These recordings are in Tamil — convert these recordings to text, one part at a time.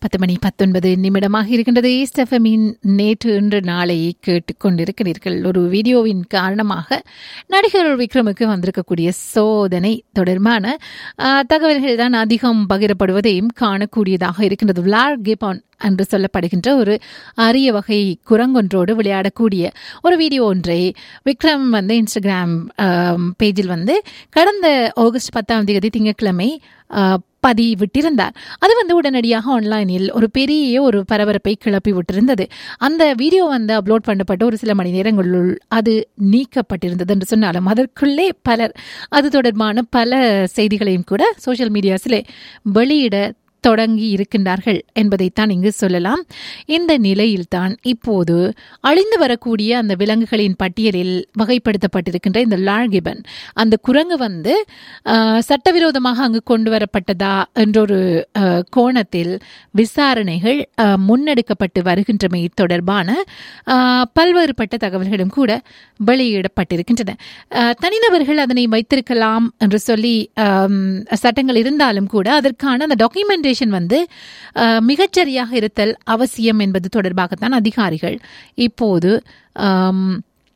பத்து மணி பத்தொன்பது நிமிடமாக இருக்கின்றது ஸ்டெஃபமின் நேற்று இன்று நாளை கேட்டுக்கொண்டிருக்கிறீர்கள் ஒரு வீடியோவின் காரணமாக நடிகர் விக்ரமுக்கு வந்திருக்கக்கூடிய சோதனை தொடர்பான ஆஹ், தகவல்கள் தான் அதிகம் பகிரப்படுவதையும் காணக்கூடியதாக இருக்கின்றது விளார் கிபான் என்று சொல்லப்படுகின்ற ஒரு அரிய வகை குரங்கொன்றோடு விளையாடக்கூடிய ஒரு வீடியோ ஒன்றை விக்ரம் வந்து இன்ஸ்டாகிராம் பேஜில் வந்து கடந்த ஆகஸ்ட் பத்தாம் தேதி திங்கட்கிழமை ஆஹ், பதிவிட்டிருந்தார் அது வந்து உடனடியாக ஆன்லைனில் ஒரு பெரிய ஒரு பரபரப்பை கிளப்பி விட்டிருந்தது அந்த வீடியோ வந்து அப்லோட் பண்ணப்பட்ட ஒரு சில மணி நேரங்களுள் அது நீக்கப்பட்டிருந்தது என்று சொன்னாலும் அதற்குள்ளே பலர் அது தொடர்பான பல செய்திகளையும் கூட சோஷியல் மீடியாஸிலே வெளியிட தொடங்கி இருக்கின்றார்கள் என்பதைத்தான் இங்கு சொல்லலாம் இந்த நிலையில்தான் இப்போது அழிந்து வரக்கூடிய அந்த விலங்குகளின் பட்டியலில் வகைப்படுத்தப்பட்டிருக்கின்ற இந்த லார்கிபன் அந்த குரங்கு வந்து ஆஹ், சட்டவிரோதமாக அங்கு கொண்டு வரப்பட்டதா என்றொரு ஆஹ், கோணத்தில் விசாரணைகள் ஆஹ், முன்னெடுக்கப்பட்டு வருகின்றமை தொடர்பான ஆஹ், பல்வேறுபட்ட தகவல்களும் கூட வெளியிடப்பட்டிருக்கின்றன ஆஹ், தனிநபர்கள் அதனை வைத்திருக்கலாம் என்று சொல்லி ஆம், சட்டங்கள் இருந்தாலும் கூட அதற்கான அந்த டாக்குமெண்டேஷன் வந்து ஆஹ், மிகச்சரியாக இருத்தல் அவசியம் என்பது தொடர்பாகத்தான் அதிகாரிகள் இப்போது ஆம்,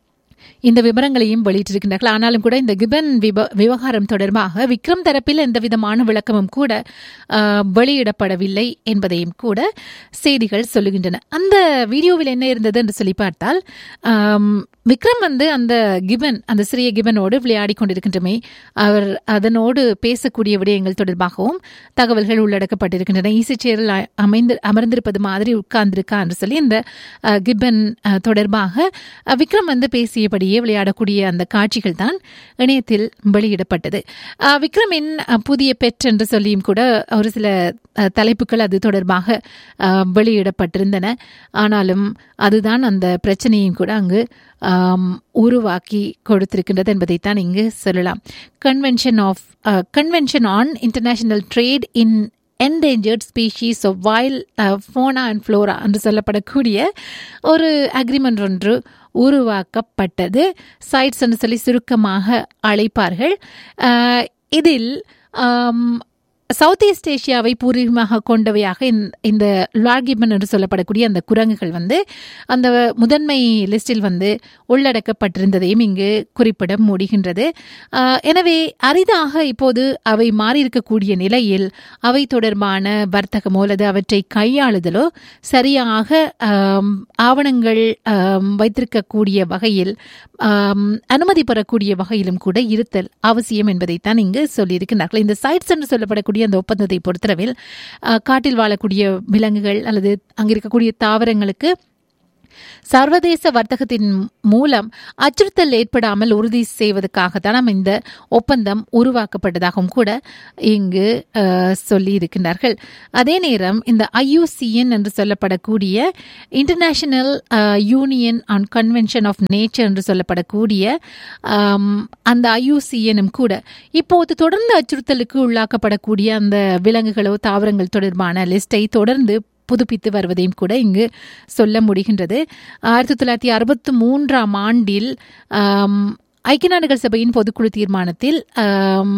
இந்த விவரங்களையும் வெளியிட்டிருக்கின்றார்கள் ஆனாலும் கூட இந்த கிபன் விவ விவகாரம் தொடர்பாக விக்ரம் தரப்பில் எந்த விதமான விளக்கமும் கூட ஆஹ், வெளியிடப்படவில்லை என்பதையும் கூட செய்திகள் சொல்லுகின்றன அந்த வீடியோவில் என்ன இருந்தது என்று சொல்லி பார்த்தால் ஆம், விக்ரம் வந்து அந்த கிபன் அந்த சிறிய கிபனோடு விளையாடி கொண்டிருக்கின்றமை அவர் அதனோடு பேசக்கூடிய விடயங்கள் தொடர்பாகவும் தகவல்கள் உள்ளடக்கப்பட்டிருக்கின்றன ஈசி சேரில் அ- அமைந்து அமர்ந்திருப்பது மாதிரி உட்கார்ந்திருக்கா என்று சொல்லி இந்த அஹ், கிபன் அஹ், தொடர்பாக அஹ், விக்ரம் வந்து பேசியபடியே விளையாடக்கூடிய அந்த காட்சிகள் தான் இணையத்தில் வெளியிடப்பட்டது அஹ், விக்ரமின் அஹ், புதிய பெட் என்று சொல்லியும் கூட ஒரு சில அஹ், தலைப்புகள் அது தொடர்பாக அஹ், வெளியிடப்பட்டிருந்தன ஆனாலும் அதுதான் அந்த பிரச்சனையும் கூட அங்கு ஆம், உருவாக்கி கொடுத்திருக்கின்றது என்பதைத்தான் இங்கு சொல்லலாம் convention of convention on international trade in endangered species of wild uh, fauna and flora என்று சொல்லப்படக்கூடிய ஒரு அக்ரிமெண்ட் ஒன்று உருவாக்கப்பட்டது சைட்ஸ் என்று சொல்லி சுருக்கமாக அழைப்பார்கள் அஹ், இதில் ஆம், சவுத் ஈஸ்ட் ஏஷியாவை பூர்வீகமாக கொண்டவையாக இந்த- இந்த லார்கிபன் என்று சொல்லப்படக்கூடிய அந்த குரங்குகள் வந்து அந்த முதன்மை லிஸ்டில் வந்து உள்ளடக்கப்பட்டிருந்ததையும் இங்கு குறிப்பிட முடிகின்றது ஆஹ், எனவே அரிதாக இப்போது அவை மாறியிருக்கக்கூடிய நிலையில் அவை தொடர்பான வர்த்தகமோ அல்லது அவற்றை கையாளுதலோ சரியாக ஆம், ஆவணங்கள் ஆம், வைத்திருக்கக்கூடிய வகையில் ஆம், அனுமதி பெறக்கூடிய வகையிலும் கூட இருத்தல் அவசியம் என்பதைத்தான் இங்கு சொல்லியிருக்கிறார்கள் இந்த சைட்ஸ் என்று சொல்லப்படக்கூடிய அந்த ஒப்பந்தத்தை பொறுத்தளவில் ஆஹ், காட்டில் வாழக்கூடிய விலங்குகள் அல்லது அங்கிருக்கக்கூடிய தாவரங்களுக்கு சர்வதேச வர்த்தகத்தின் மூலம் அச்சுறுத்தல் ஏற்படாமல் உறுதி செய்வதற்காகத்தான் நம்ம இந்த ஒப்பந்தம் உருவாக்கப்பட்டதாகவும் கூட இங்கு அஹ், சொல்லி இருக்கின்றார்கள் அதே நேரம் இந்த ஐயூசிஎன் என்று சொல்லப்படக்கூடிய international union on convention of nature என்று சொல்லப்படக்கூடிய ஆம், அந்த ஐயூசிஎனும் கூட இப்போது தொடர்ந்து அச்சுறுத்தலுக்கு உள்ளாக்கப்படக்கூடிய அந்த விலங்குகளோ தாவரங்கள் தொடர்பான லிஸ்டை தொடர்ந்து புதுப்பித்து வருவதையும் கூட இங்கு சொல்ல முடிகின்றது ஆயிரத்தி தொள்ளாயிரத்தி அறுபத்தி மூன்றாம் ஆண்டில் ஆம், ஐக்கிய நாடுகள் சபையின் பொதுக்குழு தீர்மானத்தில் ஆம்,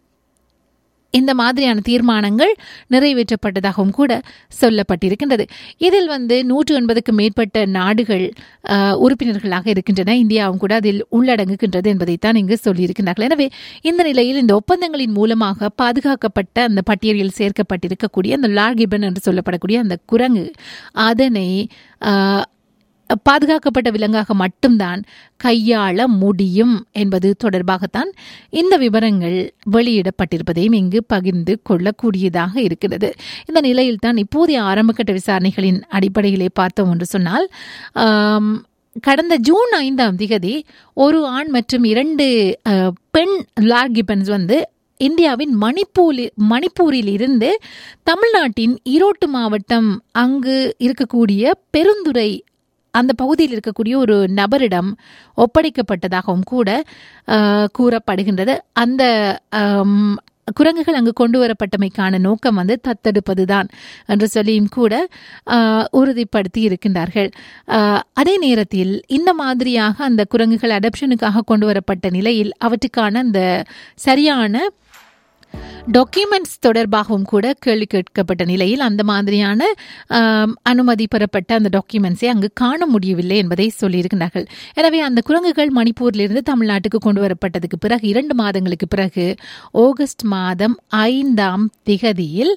இந்த மாதிரியான தீர்மானங்கள் நிறைவேற்றப்பட்டதாகவும் கூட சொல்லப்பட்டிருக்கின்றது இதில் வந்து நூற்று எண்பதுக்கு மேற்பட்ட நாடுகள் ஆஹ், உறுப்பினர்களாக இருக்கின்றன இந்தியாவும் கூட அதில் உள்ளடங்குகின்றது என்பதைத்தான் இங்கு சொல்லியிருக்கிறார்கள் எனவே இந்த நிலையில் இந்த ஒப்பந்தங்களின் மூலமாக பாதுகாக்கப்பட்ட அந்த பட்டியலில் சேர்க்கப்பட்டிருக்கக்கூடிய அந்த லார்கிபன் என்று சொல்லப்படக்கூடிய அந்த குரங்கு அதனை ஆஹ், பாதுகாக்கப்பட்ட விலங்காக மட்டும்தான் கையாள முடியும் என்பது தொடர்பாகத்தான் இந்த விவரங்கள் வெளியிடப்பட்டிருப்பதையும் இங்கு பகிர்ந்து கொள்ளக்கூடியதாக இருக்கிறது இந்த நிலையில்தான் இப்போதைய ஆரம்பகட்ட விசாரணைகளின் அடிப்படையிலே பார்த்தோம் என்று சொன்னால் ஆம், கடந்த ஜூன் ஐந்தாம் திகதி ஒரு ஆண் மற்றும் இரண்டு அஹ், பெண் லார்கிபன்ஸ் வந்து இந்தியாவின் மணிப்பூரில் மணிப்பூரில் இருந்து தமிழ்நாட்டின் ஈரோட்டு மாவட்டம் அங்கு இருக்கக்கூடிய பெருந்துறை அந்த பகுதியில் இருக்கக்கூடிய ஒரு நபரிடம் ஒப்படைக்கப்பட்டதாகவும் கூட ஆஹ், கூறப்படுகின்றது அந்த ஆம், குரங்குகள் அங்கு கொண்டு வரப்பட்டமைக்கான நோக்கம் வந்து தத்தெடுப்பதுதான் என்று சொல்லியும் கூட ஆஹ், உறுதிப்படுத்தி இருக்கின்றார்கள் ஆஹ், அதே நேரத்தில் இந்த மாதிரியாக அந்த குரங்குகள் அடப்ஷனுக்காக கொண்டு வரப்பட்ட நிலையில் அவற்றுக்கான அந்த சரியான டாக்குமெண்ட்ஸ் தொடர்பாகவும் கூட கேள்வி கேட்கப்பட்ட நிலையில் அந்த மாதிரியான ஆம், அனுமதி பெறப்பட்ட அந்த டாக்குமெண்ட்ஸை அங்கு காண முடியவில்லை என்பதை சொல்லியிருக்கிறார்கள் எனவே அந்த குரங்குகள் மணிப்பூரிலிருந்து தமிழ்நாட்டுக்கு கொண்டு வரப்பட்டதுக்கு பிறகு இரண்டு மாதங்களுக்கு பிறகு ஆகஸ்ட் மாதம் ஐந்தாம் திகதியில்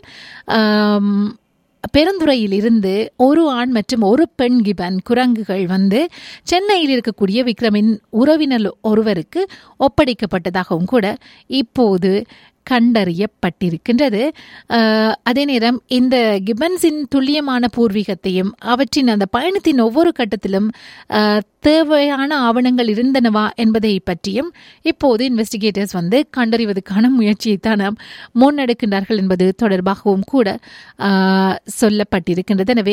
ஆம், பெருந்துறையில் இருந்து ஒரு ஆண் மற்றும் ஒரு பெண் கிபன் குரங்குகள் வந்து சென்னையில் இருக்கக்கூடிய விக்ரமின் உறவினர் ஒருவருக்கு ஒப்படைக்கப்பட்டதாகவும் கூட இப்போது கண்டறியப்பட்டிருக்கின்றது அஹ், அதே நேரம் இந்த கிபன்ஸின் துல்லியமான பூர்வீகத்தையும் அவற்றின் அந்த பயணத்தின் ஒவ்வொரு கட்டத்திலும் அஹ், தேவையான ஆவணங்கள் இருந்தனவா என்பதை பற்றியும் இப்போது இன்வெஸ்டிகேட்டர்ஸ் வந்து கண்டறிவதற்கான முயற்சியை தான் நாம் முன்னெடுக்கின்றார்கள் என்பது தொடர்பாகவும் கூட அஹ், சொல்லப்பட்டிருக்கின்றது எனவே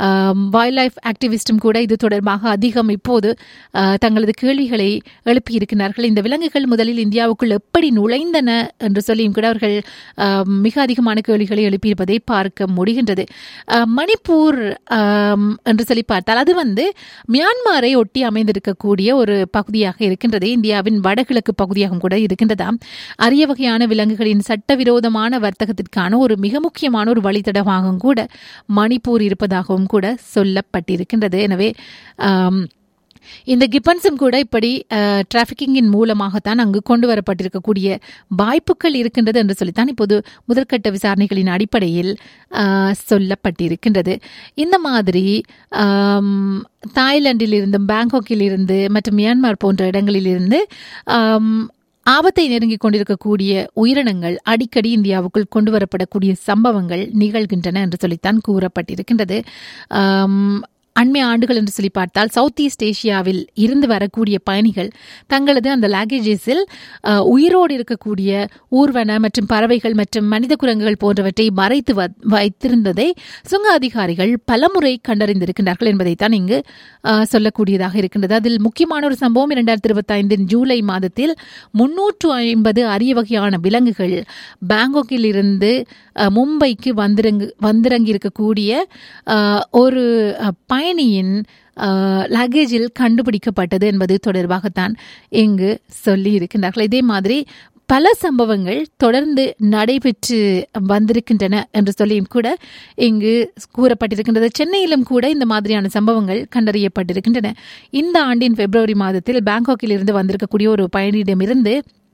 வைல்ட் லைஃப் ஆக்டிவிஸ்டும் கூட இது தொடர்பாக அதிகம் இப்போது அஹ், தங்களது கேள்விகளை எழுப்பியிருக்கிறார்கள் இந்த விலங்குகள் முதலில் இந்தியாவுக்குள் எப்படி நுழைந்தன என்று சொல்லியும் கூட அவர்கள் அஹ், மிக அதிகமான கேள்விகளை எழுப்பியிருப்பதை பார்க்க முடிகின்றது அஹ், மணிப்பூர் அஹ், என்று சொல்லி பார்த்தால் அது வந்து மியான்மரை ஒட்டி அமைந்திருக்கக்கூடிய ஒரு பகுதியாக இருக்கின்றது இந்தியாவின் வடகிழக்கு பகுதியாகவும் கூட இருக்கின்றதாம் அரிய வகையான விலங்குகளின் சட்டவிரோதமான வர்த்தகத்திற்கான ஒரு மிக முக்கியமான ஒரு வழித்தடமாகவும் கூட மணிப்பூர் இருப்பதாகவும் கூட சொல்லப்பட்டிருக்கின்றது எனவே ஆம், இந்த கிப்பன்ஸும் கூட இப்படி டிராஃபிக்கிங்கின் மூலமாகத்தான் அங்கு கொண்டு வரப்பட்டிருக்கக்கூடிய வாய்ப்புகள் இருக்கின்றது என்று சொல்லித்தான் இப்போது முதற்கட்ட விசாரணைகளின் அடிப்படையில் அஹ், சொல்லப்பட்டிருக்கின்றது இந்த மாதிரி ஆம், தாய்லாந்தில் இருந்து பேங்காக்கில் இருந்து மற்றும் மியான்மர் போன்ற இடங்களில் இருந்து ஆம், ஆபத்தை நெருங்கிக் கொண்டிருக்கக்கூடிய உயிரினங்கள் அடிக்கடி இந்தியாவுக்குள் கொண்டு வரப்படக்கூடிய சம்பவங்கள் நிகழ்கின்றன என்று சொல்லித்தான் கூறப்பட்டிருக்கின்றது ஆம், அண்மை ஆண்டுகள் என்று சொல்லி பார்த்தால் சவுத் ஈஸ்ட் ஏசியாவில் இருந்து வரக்கூடிய பயணிகள் தங்களது அந்த லாகேஜஸில் அஹ், உயிரோடு இருக்கக்கூடிய ஊர்வன மற்றும் பறவைகள் மற்றும் மனித குரங்குகள் போன்றவற்றை மறைத்து வ- வைத்திருந்ததை சுங்க அதிகாரிகள் பலமுறை கண்டறிந்திருக்கின்றார்கள் என்பதைத்தான் இங்கு அஹ், சொல்லக்கூடியதாக இருக்கின்றது அதில் முக்கியமான ஒரு சம்பவம் இரண்டாயிரத்தி இருபத்தி ஐந்தின் ஜூலை மாதத்தில் முன்னூற்று ஐம்பது அரிய வகையான விலங்குகள் பேங்காக்கில் இருந்து அஹ், மும்பைக்கு வந்திறங்கு வந்திறங்கி இருக்கக்கூடிய அஹ், ஒரு அஹ், பயணியின் லக்கேஜில் கண்டுபிடிக்கப்பட்டது என்பது தொடர்பாகத்தான் இங்கு சொல்லி இருக்கின்றார்கள் இதே மாதிரி பல சம்பவங்கள் தொடர்ந்து நடைபெற்று வந்திருக்கின்றன என்று சொல்லியும் கூட இங்கு கூறப்பட்டிருக்கின்றது சென்னையிலும் கூட இந்த மாதிரியான சம்பவங்கள் கண்டறியப்பட்டிருக்கின்றன இந்த ஆண்டின் பிப்ரவரி மாதத்தில் பேங்காக்கில் இருந்து வந்திருக்கக்கூடிய ஒரு பயணியிடமிருந்து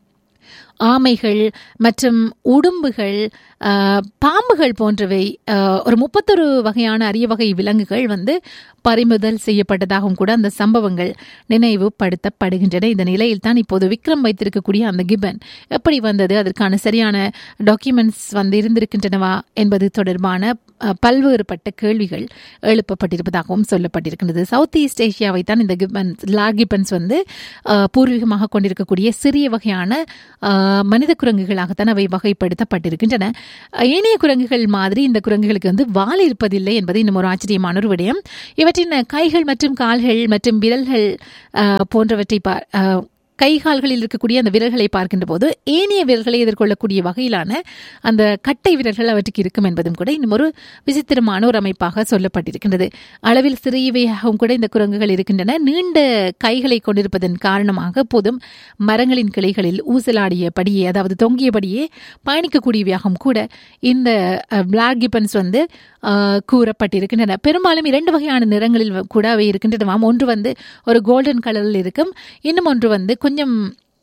ஆமைகள் மற்றும் உடும்புகள் ஆஹ், பாம்புகள் போன்றவை ஆஹ், ஒரு முப்பத்தொரு வகையான அரிய வகை விலங்குகள் வந்து பறிமுதல் செய்யப்பட்டதாகவும் கூட அந்த சம்பவங்கள் நினைவுபடுத்தப்படுகின்றன இந்த நிலையில் தான் இப்போது விக்ரம் வைத்திருக்கக்கூடிய அந்த கிபன் எப்படி வந்தது அதற்கான சரியான டாக்குமெண்ட்ஸ் வந்து இருந்திருக்கின்றனவா என்பது தொடர்பான அஹ், பல்வேறுபட்ட கேள்விகள் எழுப்பப்பட்டிருப்பதாகவும் சொல்லப்பட்டிருக்கின்றது சவுத் ஈஸ்ட் ஏசியாவை தான் இந்த கிப்பன்ஸ் லா கிப்பன்ஸ் வந்து அஹ், பூர்வீகமாக கொண்டிருக்கக்கூடிய சிறிய வகையான அஹ், மனித குரங்குகளாகத்தான் அவை வகைப்படுத்தப்பட்டிருக்கின்றன அஹ், ஏனைய குரங்குகள் மாதிரி இந்த குரங்குகளுக்கு வந்து வால் இருப்பதில்லை என்பது இன்னும் ஒரு ஆச்சரியமான ஒரு விடயம் இவற்றின் கைகள் மற்றும் கால்கள் மற்றும் விரல்கள் அஹ், போன்றவற்றை பார் அஹ், கை கால்களில் இருக்கக்கூடிய அந்த விரல்களை பார்க்கின்ற போது ஏனைய விரல்களை எதிர்கொள்ளக்கூடிய வகையிலான அந்த கட்டை விரல்கள் அவற்றுக்கு இருக்கும் என்பதும் கூட இன்னும் ஒரு விசித்திரமான ஒரு அமைப்பாக சொல்லப்பட்டிருக்கின்றது அளவில் சிறியவையாகவும் கூட இந்த குரங்குகள் இருக்கின்றன நீண்ட கைகளை கொண்டிருப்பதன் காரணமாக போதும் மரங்களின் கிளைகளில் ஊசலாடியபடியே அதாவது தொங்கியபடியே பயணிக்கக்கூடியவையாகவும் கூட இந்த பிளாக் கிப்பன்ஸ் வந்து அஹ், கூறப்பட்டிருக்கின்றன பெரும்பாலும் இரண்டு வகையான நிறங்களில் கூட அவை இருக்கின்றனவாம் ஒன்று வந்து ஒரு கோல்டன் கலரில் இருக்கும் இன்னும் ஒன்று வந்து கொஞ்சம்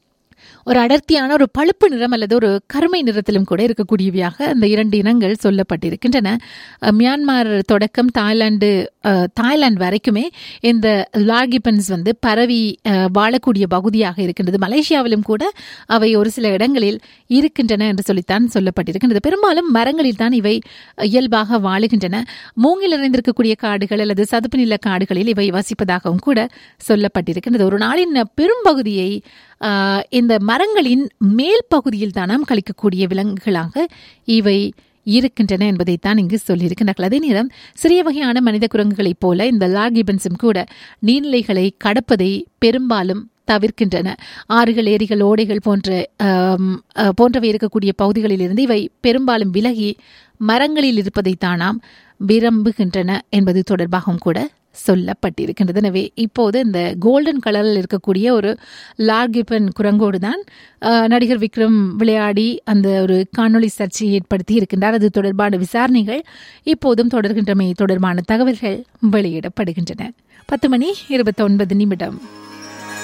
ஒரு அடர்த்தியான ஒரு பழுப்பு நிறம் அல்லது ஒரு கருமை நிறத்திலும் கூட இருக்கக்கூடியவையாக அந்த இரண்டு இனங்கள் சொல்லப்பட்டிருக்கின்றன அஹ், மியான்மர் தொடக்கம் தாய்லாந்து அஹ், தாய்லாந்து வரைக்குமே இந்த லாகிபன்ஸ் வந்து பரவி அஹ், வாழக்கூடிய பகுதியாக இருக்கின்றது மலேசியாவிலும் கூட அவை ஒரு சில இடங்களில் இருக்கின்றன என்று சொல்லித்தான் சொல்லப்பட்டிருக்கின்றது பெரும்பாலும் மரங்களில் தான் இவை இயல்பாக வாழுகின்றன மூங்கில் நிறைந்திருக்கக்கூடிய காடுகள் அல்லது சதுப்பு நில காடுகளில் இவை வசிப்பதாகவும் கூட சொல்லப்பட்டிருக்கின்றது ஒரு நாளின் பெரும்பகுதியை ஆஹ், இந்த மரங்களின் மேல் பகுதியில் தான் நாம் கழிக்கக்கூடிய விலங்குகளாக இவை இருக்கின்றன என்பதைத்தான் இங்கு சொல்லியிருக்கிறார்கள் அதே நேரம் சிறிய வகையான மனித குரங்குகளைப் போல இந்த லாகிபன்ஸும் கூட நீர்நிலைகளை கடப்பதை பெரும்பாலும் தவிர்க்கின்றன ஆறுகள் ஏரிகள் ஓடைகள் போன்ற ஆம், அஹ், போன்றவை இருக்கக்கூடிய பகுதிகளிலிருந்து இவை பெரும்பாலும் விலகி மரங்களில் இருப்பதைத்தான் நாம் விரும்புகின்றன என்பது தொடர்பாகவும் கூட சொல்லப்பட்டிருக்கின்றது எனவே இப்போது இந்த கோல்டன் கலரில் இருக்கக்கூடிய ஒரு லார்கிப்பன் குரங்கோடு தான் அஹ், நடிகர் விக்ரம் விளையாடி அந்த ஒரு காணொளி சர்ச்சையை ஏற்படுத்தி இருக்கின்றார் அது தொடர்பான விசாரணைகள் இப்போதும் தொடர்கின்றமை தொடர்பான தகவல்கள் வெளியிடப்படுகின்றன பத்து மணி இருபத்தொன்பது நிமிடம்